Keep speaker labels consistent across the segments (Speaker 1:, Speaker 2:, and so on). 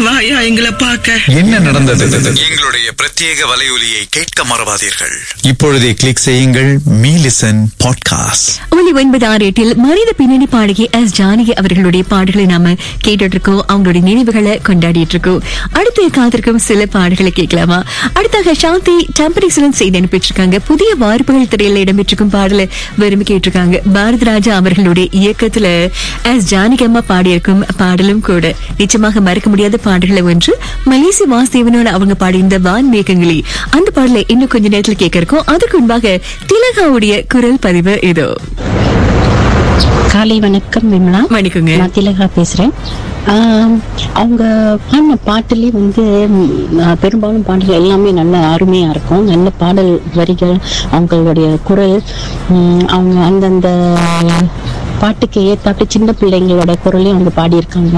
Speaker 1: வாயா எங்களை பார்க்க
Speaker 2: என்ன நடந்தது
Speaker 3: எங்களுடைய பிரத்யேக வலையொலியை கேட்க மறவாதீர்கள்
Speaker 2: இப்பொழுதே கிளிக் செய்யுங்கள் மீ லிசன் பாட்காஸ்ட்
Speaker 4: ஒலி ஒன்பது ஆறு எட்டில் மனித பின்னணி பாடகி எஸ் ஜானகி அவர்களுடைய பாடல்களை நாம கேட்டுட்டு இருக்கோம் அவங்களுடைய நினைவுகளை கொண்டாடிட்டு இருக்கோம் அடுத்து காத்திருக்கும் சில பாடல்களை கேட்கலாமா அடுத்தாக சாந்தி டம்பரிசுடன் செய்து அனுப்பிச்சிருக்காங்க புதிய வார்ப்புகள் திரையில இடம்பெற்றிருக்கும் பாடலை விரும்பி கேட்டிருக்காங்க பாரதி ராஜா அவர்களுடைய இயக்கத்துல எஸ் ஜானகி அம்மா பாடியிருக்கும் பாடலும் கூட நிச்சயமாக மறக்க முடியாத பாடல்களை ஒன்று மலேசி வாசுதேவனோட அவங்க பாடியிருந்த வான் மேகங்களி அந்த பாடலை இன்னும் கொஞ்ச நேரத்துல கேட்க இருக்கோம் அதற்கு முன்பாக திலகாவுடைய குரல் பதிவு இதோ
Speaker 5: காலை வணக்கம் விமலா
Speaker 4: வணக்கங்க.
Speaker 5: நான் திலகா பேசுறேன் ஆம், அவங்க பாடின பாட்டுலேயே வந்து ம், ஆ, பெரும்பாலும் பாடல்கள் எல்லாமே நல்ல அருமையா இருக்கும் நல்ல பாடல் வரிகள் அவங்களுடைய குரல் ம், அவங்க அந்தந்த பாட்டுக்கு ஏத்தாப்படி சின்ன பிள்ளைங்களோட குரலையும் அவங்க பாடியிருக்காங்க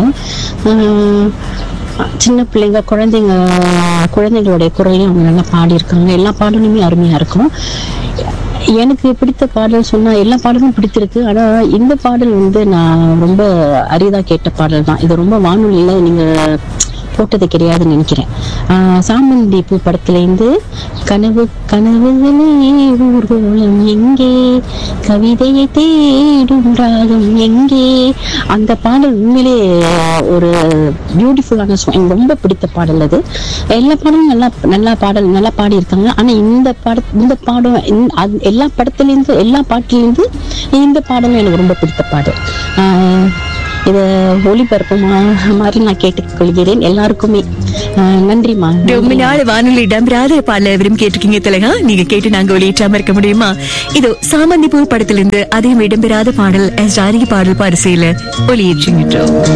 Speaker 5: ஆ, சின்ன பிள்ளைங்க குழந்தைங்க குழந்தைங்களுடைய குரலையும் அவங்க நல்லா பாடியிருக்காங்க எல்லா பாடலுமே அருமையா இருக்கும் எனக்கு பிடித்த பாடல் சொன்னா எல்லா பாடலும் பிடித்திருக்கு ஆனா இந்த பாடல் வந்து நான் ரொம்ப அரிதா கேட்ட பாடல் தான் இது ரொம்ப வானொலியில நீங்க போட்டது கிடையாதுன்னு நினைக்கிறேன் ஆஹ் சாமந்தி பூ படத்துலேருந்து கனவு கனவுகளே ஊர்வலம் எங்கே கவிதையை தேடும் ராகம் எங்கே அந்த பாடல் உண்மையிலே ஒரு பியூட்டிஃபுல்லான சாங் எனக்கு ரொம்ப பிடித்த பாடல் அது எல்லா பாடலும் நல்லா நல்லா பாடல் நல்லா பாடியிருக்காங்க ஆனா இந்த பாட இந்த பாடம் இந்த- அது எல்லா படத்துலேருந்து எல்லா பாட்டிலேருந்து இந்த பாடலும் எனக்கு ரொம்ப பிடித்த பாடல் ஆஹ் இதை ஒளிபரப்புமா மாதிரி நான் கேட்டுக்கொள்கிறேன் எல்லாருக்குமே ஆஹ் நன்றிம்மா
Speaker 4: ரொம்ப நாள் வானொலி இடம்பெறாத பாடல விரும்பி கேட்டிருக்கீங்க திலகா நீங்க கேட்டு நாங்க ஒளியேற்றாம இருக்க முடியுமா இதோ சாமந்திப்பூ படத்திலிருந்து அதையும் இடம்பெறாத பாடல் எஸ் ஜானகி பாடல் பரிசையில ஒளியேற்றுகின்றோம்